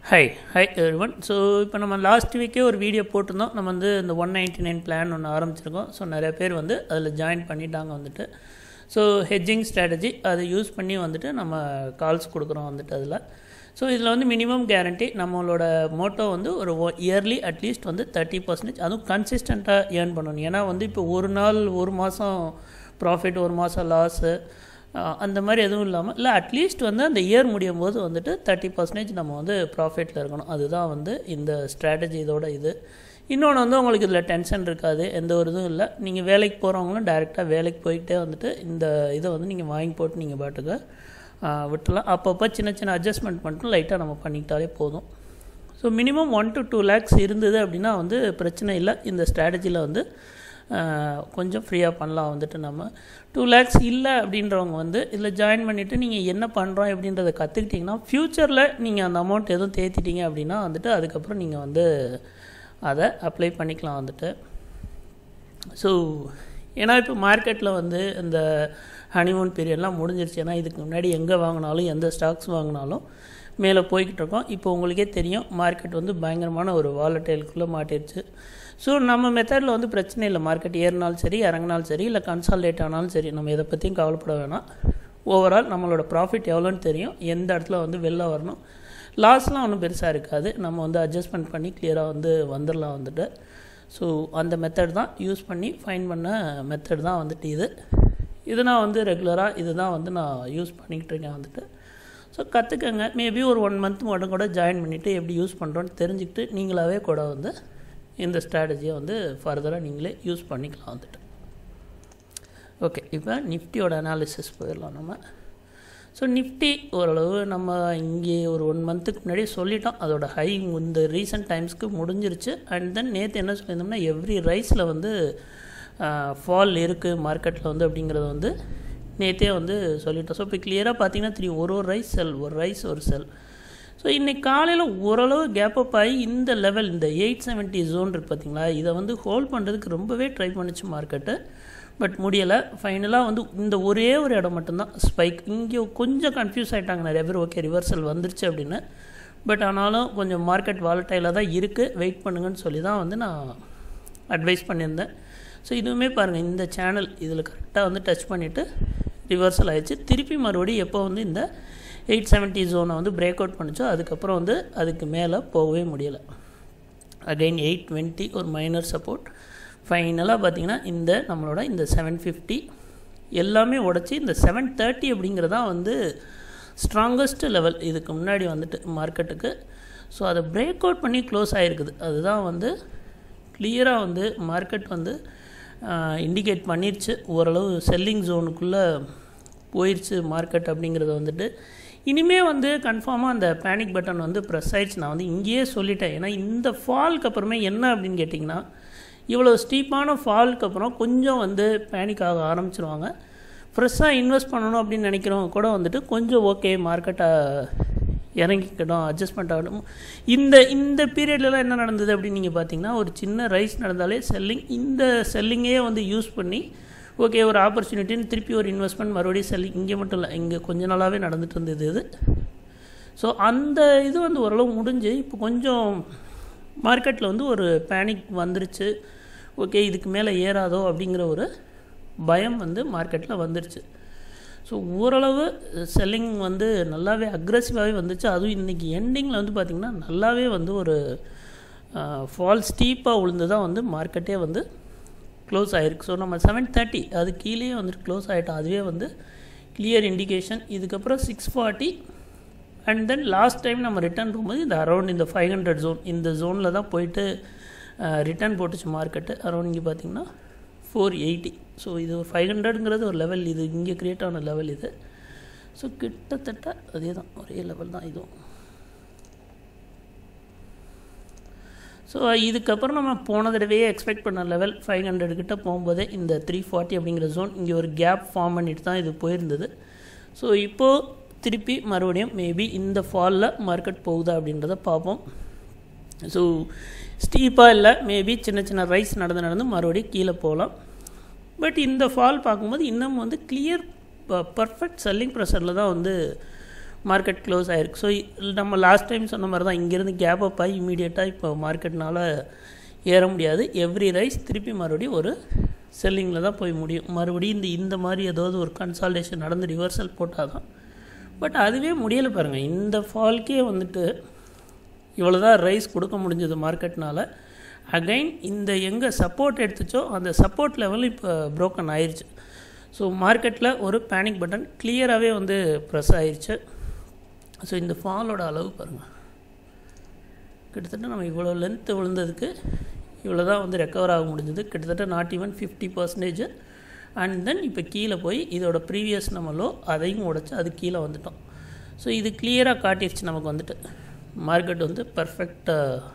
high high everyone so இப்போ நம்ம last வீக்கே ஒரு வீடியோ போட்டிருந்தோம் நம்ம வந்து இந்த ஒன் நைன்ட்டி நைன் பிளான் ஒன்று ஆரம்பிச்சிருக்கோம் ஸோ நிறைய பேர் வந்து அதில் ஜாயின் பண்ணிட்டாங்க வந்துட்டு ஸோ ஹெட்ஜிங் ஸ்ட்ராட்டஜி அதை யூஸ் பண்ணி வந்துட்டு நம்ம கால்ஸ் கொடுக்குறோம் வந்துட்டு அதில் ஸோ இதில் வந்து மினிமம் கேரண்டி நம்மளோட மோட்டோ வந்து ஒரு இயர்லி அட்லீஸ்ட் வந்து தேர்ட்டி பர்சன்டேஜ் அதுவும் கன்சிஸ்டண்ட்டாக ஏர்ன் பண்ணணும் ஏன்னா வந்து இப்போ ஒரு நாள் ஒரு மாதம் ப்ராஃபிட் ஒரு மாதம் லாஸு அந்த மாதிரி எதுவும் இல்லாமல் இல்லை அட்லீஸ்ட் வந்து அந்த இயர் முடியும் போது வந்துட்டு தேர்ட்டி பர்சன்டேஜ் நம்ம வந்து ப்ராஃபிட்டில் இருக்கணும் அதுதான் வந்து இந்த ஸ்ட்ராட்டஜி இதோட இது இன்னொன்று வந்து உங்களுக்கு இதில் டென்ஷன் இருக்காது எந்த ஒரு இதுவும் இல்லை நீங்கள் வேலைக்கு போகிறவங்களும் டேரெக்டாக வேலைக்கு போய்கிட்டே வந்துட்டு இந்த இதை வந்து நீங்கள் வாங்கி போட்டு நீங்கள் பாட்டுக்கு விட்டுலாம் அப்பப்போ சின்ன சின்ன அட்ஜஸ்ட்மெண்ட் மட்டும் லைட்டாக நம்ம பண்ணிக்கிட்டாலே போதும் so minimum one to two lakhs இருந்தது அப்படின்னா வந்து பிரச்சனை இல்லை இந்த ஸ்ட்ராட்டஜியில் வந்து கொஞ்சம் ஃப்ரீயாக பண்ணலாம் வந்துட்டு நம்ம டூ லேக்ஸ் இல்லை அப்படின்றவங்க வந்து இதில் ஜாயின் பண்ணிவிட்டு நீங்கள் என்ன பண்ணுறோம் அப்படின்றத கற்றுக்கிட்டிங்கன்னா ஃப்யூச்சரில் நீங்கள் அந்த அமௌண்ட் எதுவும் தேத்திட்டீங்க அப்படின்னா வந்துட்டு அதுக்கப்புறம் நீங்கள் வந்து அதை அப்ளை பண்ணிக்கலாம் வந்துட்டு ஸோ ஏன்னா இப்போ மார்க்கெட்டில் வந்து இந்த ஹனிமூன் பீரியட்லாம் முடிஞ்சிருச்சு ஏன்னா இதுக்கு முன்னாடி எங்கே வாங்கினாலும் எந்த ஸ்டாக்ஸ் வாங்கினாலும் மேலே போய்கிட்டு இருக்கோம் இப்போ உங்களுக்கே தெரியும் மார்க்கெட் வந்து பயங்கரமான ஒரு வாலட்டைலுக்குள்ளே மாட்டிருச்சு ஸோ நம்ம மெத்தடில் வந்து பிரச்சனை இல்லை மார்க்கெட் ஏறினாலும் சரி இறங்கினாலும் சரி இல்லை கன்சால்டேட் ஆனாலும் சரி நம்ம இதை பற்றியும் கவலைப்பட வேணாம் ஓவரால் நம்மளோட ப்ராஃபிட் எவ்வளோன்னு தெரியும் எந்த இடத்துல வந்து வெளில வரணும் லாஸ்லாம் ஒன்றும் பெருசாக இருக்காது நம்ம வந்து அட்ஜஸ்ட்மெண்ட் பண்ணி கிளியராக வந்து வந்துடலாம் வந்துட்டு ஸோ அந்த மெத்தட் தான் யூஸ் பண்ணி ஃபைன் பண்ண மெத்தட் தான் வந்துட்டு இது இது நான் வந்து ரெகுலராக இது தான் வந்து நான் யூஸ் பண்ணிக்கிட்டு இருக்கேன் வந்துட்டு ஸோ கற்றுக்கங்க மேபி ஒரு ஒன் மந்த் மட்டும் கூட ஜாயின் பண்ணிவிட்டு எப்படி யூஸ் பண்ணுறோன்னு தெரிஞ்சுக்கிட்டு நீங்களாகவே கூட வந்து இந்த ஸ்ட்ராட்டஜியை வந்து ஃபர்தராக நீங்களே யூஸ் பண்ணிக்கலாம் வந்துட்டு ஓகே இப்போ நிஃப்டியோட அனாலிசிஸ் போயிடலாம் நம்ம ஸோ நிஃப்டி ஓரளவு நம்ம இங்கே ஒரு ஒன் மந்த்துக்கு முன்னாடி சொல்லிட்டோம் அதோட ஹை இந்த ரீசெண்ட் டைம்ஸ்க்கு முடிஞ்சிருச்சு அண்ட் தென் நேற்று என்ன சொல்லியிருந்தோம்னா எவ்ரி ரைஸில் வந்து ஃபால் இருக்குது மார்க்கெட்டில் வந்து அப்படிங்கிறத வந்து நேற்றே வந்து சொல்லிட்டோம் ஸோ இப்போ கிளியராக பார்த்தீங்கன்னா தெரியும் ஒரு ஒரு ரைஸ் செல் ஒரு ரைஸ் ஒரு செல் ஸோ இன்றைக்கி காலையில் ஓரளவு கேப் அப் ஆகி இந்த லெவல் இந்த எயிட் செவன்ட்டி ஜோன் இருக்குது பார்த்தீங்களா இதை வந்து ஹோல்ட் பண்ணுறதுக்கு ரொம்பவே ட்ரை பண்ணிச்சு மார்க்கெட்டு பட் முடியலை ஃபைனலாக வந்து இந்த ஒரே ஒரு இடம் மட்டும்தான் ஸ்பைக் இங்கே கொஞ்சம் கன்ஃபியூஸ் ஆகிட்டாங்க நிறைய பேர் ஓகே ரிவர்சல் வந்துருச்சு அப்படின்னு பட் ஆனாலும் கொஞ்சம் மார்க்கெட் வாலட்டைலாக தான் இருக்குது வெயிட் பண்ணுங்கன்னு சொல்லி தான் வந்து நான் அட்வைஸ் பண்ணியிருந்தேன் ஸோ இதுவுமே பாருங்கள் இந்த சேனல் இதில் கரெக்டாக வந்து டச் பண்ணிவிட்டு ரிவர்சல் ஆகிடுச்சு திருப்பி மறுபடியும் எப்போ வந்து இந்த எயிட் செவன்ட்டி ஜோனை வந்து பிரேக் அவுட் பண்ணிச்சோ அதுக்கப்புறம் வந்து அதுக்கு மேலே போகவே முடியலை அகெயின் எயிட் டுவெண்ட்டி ஒரு மைனர் சப்போர்ட் ஃபைனலாக பார்த்திங்கன்னா இந்த நம்மளோட இந்த செவன் ஃபிஃப்டி எல்லாமே உடச்சி இந்த செவன் தேர்ட்டி அப்படிங்கிறதான் வந்து ஸ்ட்ராங்கஸ்ட் லெவல் இதுக்கு முன்னாடி வந்துட்டு மார்க்கெட்டுக்கு ஸோ அதை பிரேக் அவுட் பண்ணி க்ளோஸ் ஆகிருக்குது அதுதான் வந்து கிளியராக வந்து மார்க்கெட் வந்து இண்டிகேட் பண்ணிருச்சு ஓரளவு செல்லிங் ஜோனுக்குள்ளே போயிடுச்சு மார்க்கெட் அப்படிங்கிறத வந்துட்டு இனிமேல் வந்து கன்ஃபார்மாக அந்த பேனிக் பட்டன் வந்து ப்ரெஸ் ஆயிடுச்சு நான் வந்து இங்கேயே சொல்லிட்டேன் ஏன்னா இந்த ஃபால்க்கு அப்புறமே என்ன அப்படின்னு கேட்டிங்கன்னா இவ்வளோ ஸ்டீப்பான ஃபால்க்கு அப்புறம் கொஞ்சம் வந்து பேனிக் ஆக ஆரம்பிச்சிருவாங்க ஃப்ரெஷ்ஷாக இன்வெஸ்ட் பண்ணணும் அப்படின்னு நினைக்கிறவங்க கூட வந்துட்டு கொஞ்சம் ஓகே மார்க்கெட்டை இறங்கிக்கிட்டோம் அட்ஜஸ்ட்மெண்ட் ஆகணும் இந்த இந்த பீரியட்லலாம் என்ன நடந்தது அப்படின்னு நீங்கள் பார்த்தீங்கன்னா ஒரு சின்ன ரைஸ் நடந்தாலே செல்லிங் இந்த செல்லிங்கே வந்து யூஸ் பண்ணி ஓகே ஒரு ஆப்பர்ச்சுனிட்டின்னு திருப்பி ஒரு இன்வெஸ்ட்மெண்ட் மறுபடியும் செல்லிங் இங்கே மட்டும் இல்லை இங்கே கொஞ்ச நாளாகவே நடந்துட்டு இருந்தது இது ஸோ அந்த இது வந்து ஓரளவு முடிஞ்சு இப்போ கொஞ்சம் மார்க்கெட்டில் வந்து ஒரு பேனிக் வந்துருச்சு ஓகே இதுக்கு மேலே ஏறாதோ அப்படிங்கிற ஒரு பயம் வந்து மார்க்கெட்டில் வந்துருச்சு ஸோ ஓரளவு செல்லிங் வந்து நல்லாவே அக்ரெசிவாகவே வந்துச்சு அதுவும் இன்றைக்கி எண்டிங்கில் வந்து பார்த்திங்கன்னா நல்லாவே வந்து ஒரு ஃபால் ஸ்டீப்பாக விழுந்து தான் வந்து மார்க்கெட்டே வந்து க்ளோஸ் ஆகிருக்கு ஸோ நம்ம செவன் தேர்ட்டி அது கீழேயே வந்துட்டு க்ளோஸ் ஆகிட்டோம் அதுவே வந்து கிளியர் இண்டிகேஷன் இதுக்கப்புறம் six forty and then last time நம்ம ரிட்டர்ன் போகும்போது இந்த அரௌண்ட் இந்த ஃபைவ் ஹண்ட்ரட் ஜோன் இந்த ஜோனில் தான் போயிட்டு ரிட்டர்ன் போட்டுச்சு மார்க்கெட்டு அரௌண்ட் இங்கே பார்த்திங்கன்னா ஃபோர் எயிட்டி ஸோ இது ஒரு ஃபைவ் ஹண்ட்ரடுங்கிறது ஒரு லெவல் இது இங்கே க்ரியேட் ஆன லெவல் இது ஸோ கிட்டத்தட்ட அதே தான் ஒரே லெவல் தான் இதுவும் ஸோ இதுக்கப்புறம் நம்ம போன தடவையே எக்ஸ்பெக்ட் பண்ண லெவல் ஃபைவ் ஹண்ட்ரட் கிட்ட போகும்போதே இந்த த்ரீ ஃபார்ட்டி அப்படிங்கிற ஜோன் இங்கே ஒரு கேப் ஃபார்ம் பண்ணிட்டு தான் இது போயிருந்தது ஸோ இப்போது திருப்பி மறுபடியும் மேபி இந்த ஃபாலில் மார்க்கெட் போகுதா அப்படின்றத பார்ப்போம் ஸோ ஸ்டீப்பாக இல்லை மேபி சின்ன சின்ன ரைஸ் நடந்து நடந்து மறுபடியும் கீழே போகலாம் பட் இந்த ஃபால் பார்க்கும்போது இன்னும் வந்து கிளியர் பர்ஃபெக்ட் செல்லிங் ப்ரெஷரில் தான் வந்து மார்க்கெட் க்ளோஸ் ஆகிருக்கு ஸோ நம்ம லாஸ்ட் டைம் சொன்ன மாதிரி தான் இங்கேருந்து கேப் அப் ஆகி இமீடியட்டாக இப்போ மார்க்கெட்னால் ஏற முடியாது எவ்ரி ரைஸ் திருப்பி மறுபடியும் ஒரு செல்லிங்கில் தான் போய் முடியும் மறுபடியும் இந்த இந்த மாதிரி ஏதாவது ஒரு கன்சால்டேஷன் நடந்து ரிவர்சல் போட்டால் தான் பட் அதுவே முடியலை பாருங்கள் இந்த ஃபால்க்கே வந்துட்டு இவ்வளோ தான் ரைஸ் கொடுக்க முடிஞ்சது மார்க்கெட்னால் அகைன் இந்த எங்கே சப்போர்ட் எடுத்துச்சோ அந்த சப்போர்ட் லெவல் இப்போ ப்ரோக்கன் ஆயிடுச்சு ஸோ மார்க்கெட்டில் ஒரு பேனிக் பட்டன் கிளியராகவே வந்து ப்ரெஸ் ஆயிடுச்சு ஸோ இந்த ஃபாலோட அளவு பாருங்கள் கிட்டத்தட்ட நம்ம இவ்வளோ லென்த்து விழுந்ததுக்கு இவ்வளோ தான் வந்து ரெக்கவர் ஆக முடிஞ்சது கிட்டத்தட்ட not even fifty percentage and then இப்போ கீழே போய் இதோட ப்ரீவியஸ் நம்ம லோ அதையும் உடச்சி அது கீழே வந்துட்டோம் ஸோ இது கிளியராக காட்டிடுச்சு நமக்கு வந்துட்டு மார்க்கெட் வந்து பர்ஃபெக்ட்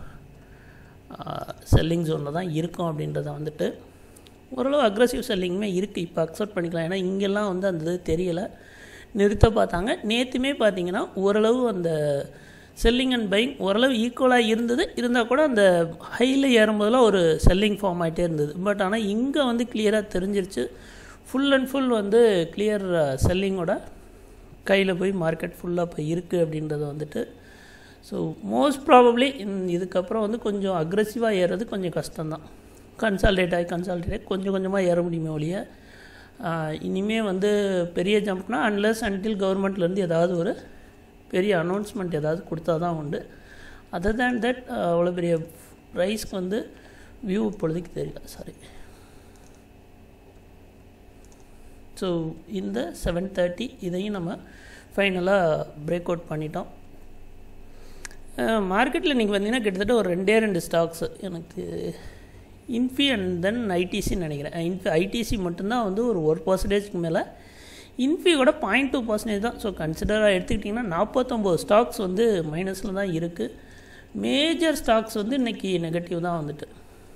செல்லிங் ஜோனில் தான் இருக்கும் அப்படின்றத வந்துட்டு ஓரளவு அக்ரஸிவ் செல்லிங்குமே இருக்குது இப்போ அக்செப்ட் பண்ணிக்கலாம் ஏன்னா இங்கெல்லாம் வந்து அந்த இது தெரியலை நிறுத்த பார்த்தாங்க நேற்றுமே பார்த்தீங்கன்னா ஓரளவு அந்த செல்லிங் அண்ட் பைங் ஓரளவு ஈக்குவலாக இருந்தது இருந்தால் கூட அந்த ஹையில் ஏறும்போதெல்லாம் ஒரு செல்லிங் ஃபார்ம் ஆகிட்டே இருந்தது பட் ஆனால் இங்கே வந்து கிளியராக தெரிஞ்சிருச்சு ஃபுல் அண்ட் ஃபுல் வந்து கிளியர் செல்லிங்கோட கையில் போய் மார்க்கெட் ஃபுல்லாக இப்போ இருக்குது அப்படின்றத வந்துட்டு ஸோ மோஸ்ட் ப்ராபப்ளி இதுக்கப்புறம் வந்து கொஞ்சம் அக்ரெசிவாக ஏறது கொஞ்சம் கஷ்டம்தான் கன்சால்டேட் ஆகி கன்சால்டேட் ஆகி கொஞ்சம் கொஞ்சமாக ஏற முடியுமே ஒழிய இனிமே வந்து பெரிய ஜம்ப்னா அன்லஸ் அன்டில் கவர்மெண்ட்லேருந்து ஏதாவது ஒரு பெரிய அனௌன்ஸ்மெண்ட் ஏதாவது கொடுத்தா தான் உண்டு அதர் தேன் தட் அவ்வளோ பெரிய ப்ரைஸ்க்கு வந்து வியூ இப்பொழுதைக்கு தெரியல சாரி ஸோ இந்த செவன் தேர்ட்டி இதையும் நம்ம ஃபைனலாக பிரேக் அவுட் பண்ணிட்டோம் மார்க்கெட்டில் இன்றைக்கி பார்த்தீங்கன்னா கிட்டத்தட்ட ஒரு ரெண்டே ரெண்டு ஸ்டாக்ஸு எனக்கு இன்ஃபி அண்ட் தென் ஐடிசின்னு நினைக்கிறேன் இன்ஃபி ஐடிசி மட்டும்தான் வந்து ஒரு ஒரு பர்சன்டேஜ்க்கு மேலே இன்ஃபியோட பாயிண்ட் டூ பர்சன்டேஜ் தான் ஸோ கன்சிடராக எடுத்துக்கிட்டிங்கன்னா நாற்பத்தொம்போது ஸ்டாக்ஸ் வந்து மைனஸில் தான் இருக்குது மேஜர் ஸ்டாக்ஸ் வந்து இன்றைக்கி நெகட்டிவ் தான் வந்துட்டு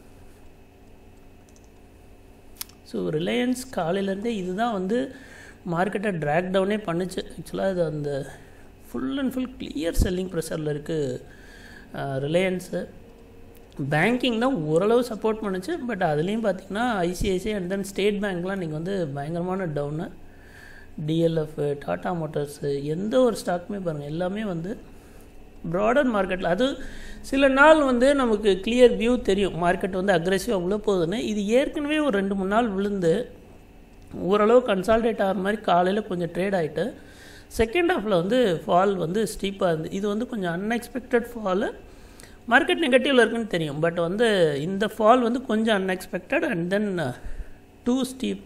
ஸோ ரிலையன்ஸ் காலையிலேருந்தே இதுதான் வந்து மார்க்கெட்டை ட்ராக் டவுனே பண்ணுச்சு ஆக்சுவலாக இது அந்த full and full clear selling ப்ரெஷரில் இருக்குது ரிலையன்ஸு பேங்கிங் தான் ஓரளவு சப்போர்ட் பண்ணுச்சு பட் அதுலேயும் பார்த்தீங்கன்னா ஐசிஐசிஐ அண்ட் தென் ஸ்டேட் பேங்க்லாம் நீங்கள் வந்து பயங்கரமான டவுனு டிஎல்எஃப் டாடா மோட்டார்ஸு எந்த ஒரு ஸ்டாக்குமே பாருங்கள் எல்லாமே வந்து ப்ராடர் மார்க்கெட்டில் அது சில நாள் வந்து நமக்கு கிளியர் வியூ தெரியும் மார்க்கெட் வந்து அக்ரெசிவாக உள்ள போகுதுன்னு இது ஏற்கனவே ஒரு ரெண்டு மூணு நாள் விழுந்து ஓரளவு கன்சால்டேட் ஆகிற மாதிரி காலையில் கொஞ்சம் ட்ரேட் ஆகிட்டு செகண்ட் ஹாஃபில் வந்து ஃபால் வந்து ஸ்டீப்பாக இருந்து இது வந்து கொஞ்சம் அன்எக்ஸ்பெக்டட் ஃபாலு மார்க்கெட் நெகட்டிவில் இருக்குன்னு தெரியும் பட் வந்து இந்த ஃபால் வந்து கொஞ்சம் unexpected and then too steep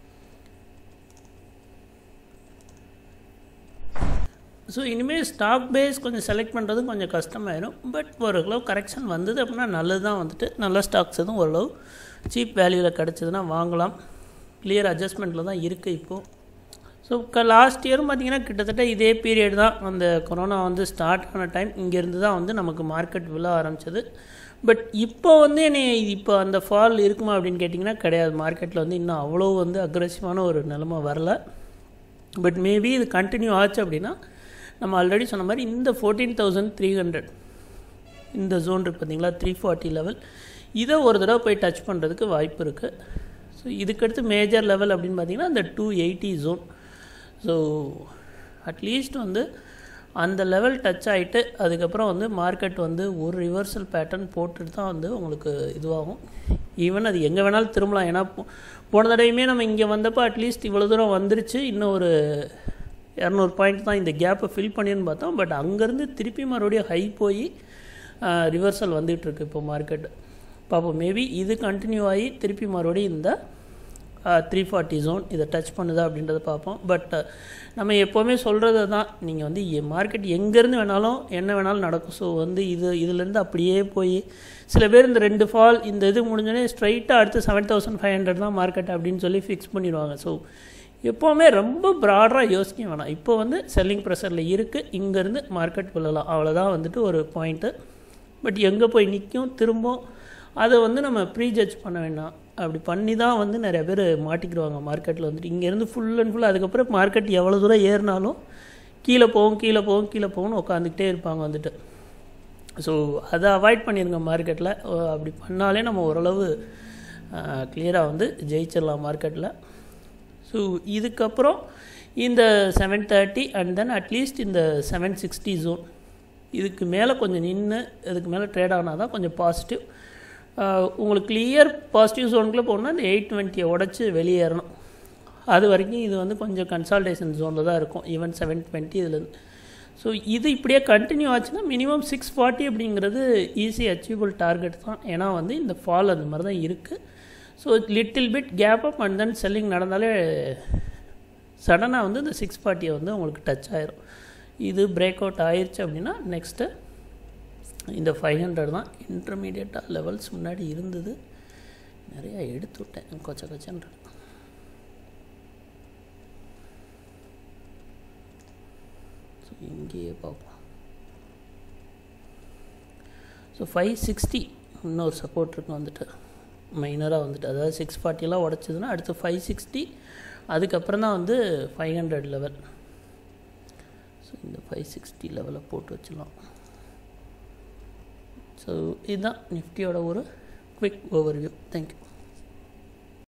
so இனிமேல் ஸ்டாக் பேஸ் கொஞ்சம் செலக்ட் பண்ணுறது கொஞ்சம் கஷ்டமாயிடும் பட் ஓரளவு கரெக்ஷன் வந்தது அப்படின்னா நல்லது தான் வந்துட்டு நல்ல ஸ்டாக்ஸ் எதுவும் ஓரளவு சீப் வேல்யூவில் கிடச்சதுன்னா வாங்கலாம் கிளியர் அட்ஜஸ்ட்மெண்ட்டில் தான் இருக்குது இப்போது ஸோ க லாஸ்ட் இயரும் பார்த்திங்கன்னா கிட்டத்தட்ட இதே பீரியட் தான் அந்த கொரோனா வந்து ஸ்டார்ட் ஆன டைம் இங்கேருந்து தான் வந்து நமக்கு மார்க்கெட் விழ ஆரம்பிச்சது பட் இப்போ வந்து என்னை இப்போ அந்த ஃபால் இருக்குமா அப்படின்னு கேட்டிங்கன்னா கிடையாது மார்க்கெட்டில் வந்து இன்னும் அவ்வளோ வந்து அக்ரெசிவான ஒரு நிலமை வரல பட் மேபி இது கண்டினியூ ஆச்சு அப்படின்னா நம்ம ஆல்ரெடி சொன்ன மாதிரி இந்த ஃபோர்டீன் தௌசண்ட் த்ரீ ஹண்ட்ரட் இந்த ஜோன் இருக்குது பார்த்தீங்களா த்ரீ ஃபார்ட்டி லெவல் இதை ஒரு தடவை போய் டச் பண்ணுறதுக்கு வாய்ப்பு இருக்குது ஸோ இதுக்கடுத்து மேஜர் லெவல் அப்படின்னு பார்த்தீங்கன்னா இந்த two eighty zone so at least வந்து அந்த லெவல் டச் ஆகிட்டு அதுக்கப்புறம் வந்து மார்க்கெட் வந்து ஒரு ரிவர்சல் பேட்டர்ன் போட்டுட்டு தான் வந்து உங்களுக்கு இதுவாகும் ஈவன் அது எங்கே வேணாலும் திரும்பலாம் ஏன்னா போன தடவையுமே நம்ம இங்கே வந்தப்போ அட்லீஸ்ட் இவ்வளோ தூரம் வந்துருச்சு இன்னும் ஒரு இரநூறு பாயிண்ட் தான் இந்த கேப்பை ஃபில் பண்ணின்னு பார்த்தோம் பட் அங்கேருந்து திருப்பி மறுபடியும் ஹை போய் ரிவர்சல் வந்துகிட்ருக்கு இப்போ மார்க்கெட் பார்ப்போம் மேபி இது கண்டினியூ ஆகி திருப்பி மறுபடியும் இந்த த்ரீ ஃபார்ட்டி ஜோன் இதை டச் பண்ணுதா அப்படின்றத பார்ப்போம் பட் நம்ம எப்போவுமே சொல்கிறது தான் நீங்கள் வந்து மார்க்கெட் எங்கேருந்து வேணாலும் என்ன வேணாலும் நடக்கும் ஸோ வந்து இது இதுலேருந்து அப்படியே போய் சில பேர் இந்த ரெண்டு ஃபால் இந்த இது முடிஞ்சோடனே ஸ்ட்ரைட்டாக அடுத்து செவன் தௌசண்ட் ஃபைவ் ஹண்ட்ரட் தான் மார்க்கெட் அப்படின்னு சொல்லி ஃபிக்ஸ் பண்ணிடுவாங்க ஸோ எப்போவுமே ரொம்ப ப்ராடாக யோசிக்க வேணாம் இப்போ வந்து செல்லிங் ப்ரெஷரில் இருக்குது இங்கேருந்து மார்க்கெட் விழலாம் அவ்வளோதான் வந்துட்டு ஒரு பாயிண்ட்டு பட் எங்கே போய் நிற்கும் திரும்பவும் அதை வந்து நம்ம ப்ரீ ஜட்ஜ் பண்ண வேண்டாம் அப்படி பண்ணி தான் வந்து நிறைய பேர் மாட்டிக்கிடுவாங்க மார்க்கெட்டில் வந்துட்டு இங்கேருந்து ஃபுல் அண்ட் ஃபுல் அதுக்கப்புறம் மார்க்கெட் எவ்வளோ தூரம் ஏறினாலும் கீழே போகும் கீழே போகும் கீழே போகும்னு உட்காந்துக்கிட்டே இருப்பாங்க வந்துட்டு ஸோ அதை அவாய்ட் பண்ணிடுங்க மார்க்கெட்டில் அப்படி பண்ணாலே நம்ம ஓரளவு கிளியராக வந்து ஜெயிச்சிடலாம் மார்க்கெட்டில் ஸோ இதுக்கப்புறம் இந்த seven thirty and then at least இந்த செவன் சிக்ஸ்டி ஜோன் இதுக்கு மேலே கொஞ்சம் நின்று இதுக்கு மேலே ட்ரேட் ஆனால் தான் கொஞ்சம் பாசிட்டிவ் உங்களுக்கு கிளியர் பாசிட்டிவ் ஜோனுக்குள்ளே போகணுன்னா இந்த எயிட் டுவெண்ட்டியை உடச்சி வெளியேறணும் அது வரைக்கும் இது வந்து கொஞ்சம் கன்சால்டேஷன் ஜோனில் தான் இருக்கும் ஈவன் செவன் டுவெண்ட்டி இதுலேருந்து ஸோ இது இப்படியே கண்டினியூ ஆச்சுன்னா மினிமம் சிக்ஸ் ஃபார்ட்டி அப்படிங்கிறது ஈஸி அச்சீவபிள் டார்கெட் தான் ஏன்னா வந்து இந்த ஃபால் அந்த மாதிரி தான் இருக்குது so little bit gap up and then selling நடந்தாலே சடனாக வந்து இந்த சிக்ஸ் ஃபார்ட்டியை வந்து உங்களுக்கு டச் ஆயிரும் இது பிரேக் அவுட் ஆயிடுச்சு அப்படின்னா நெக்ஸ்ட்டு இந்த ஃபைவ் ஹண்ட்ரட் தான் இன்டர்மீடியட்டாக லெவல்ஸ் முன்னாடி இருந்தது நிறையா எடுத்து விட்டேன் கொச்ச கொச்சன்ற ஸோ இங்கேயே பார்ப்போம் ஸோ ஃபைவ் சிக்ஸ்டி இன்னொரு சப்போர்ட் இருக்கும் வந்துட்டு மைனராக வந்துட்டு அதாவது சிக்ஸ் ஃபார்ட்டிலாம் உடச்சதுன்னா அடுத்து ஃபைவ் சிக்ஸ்டி அதுக்கப்புறம் தான் வந்து ஃபைவ் ஹண்ட்ரட் லெவல் ஸோ இந்த ஃபைவ் சிக்ஸ்டி லெவலில் போட்டு வச்சிடலாம் ஸோ இதுதான் நிஃப்டியோட ஒரு குவிக் ஓவர்வியூ தேங்க்யூ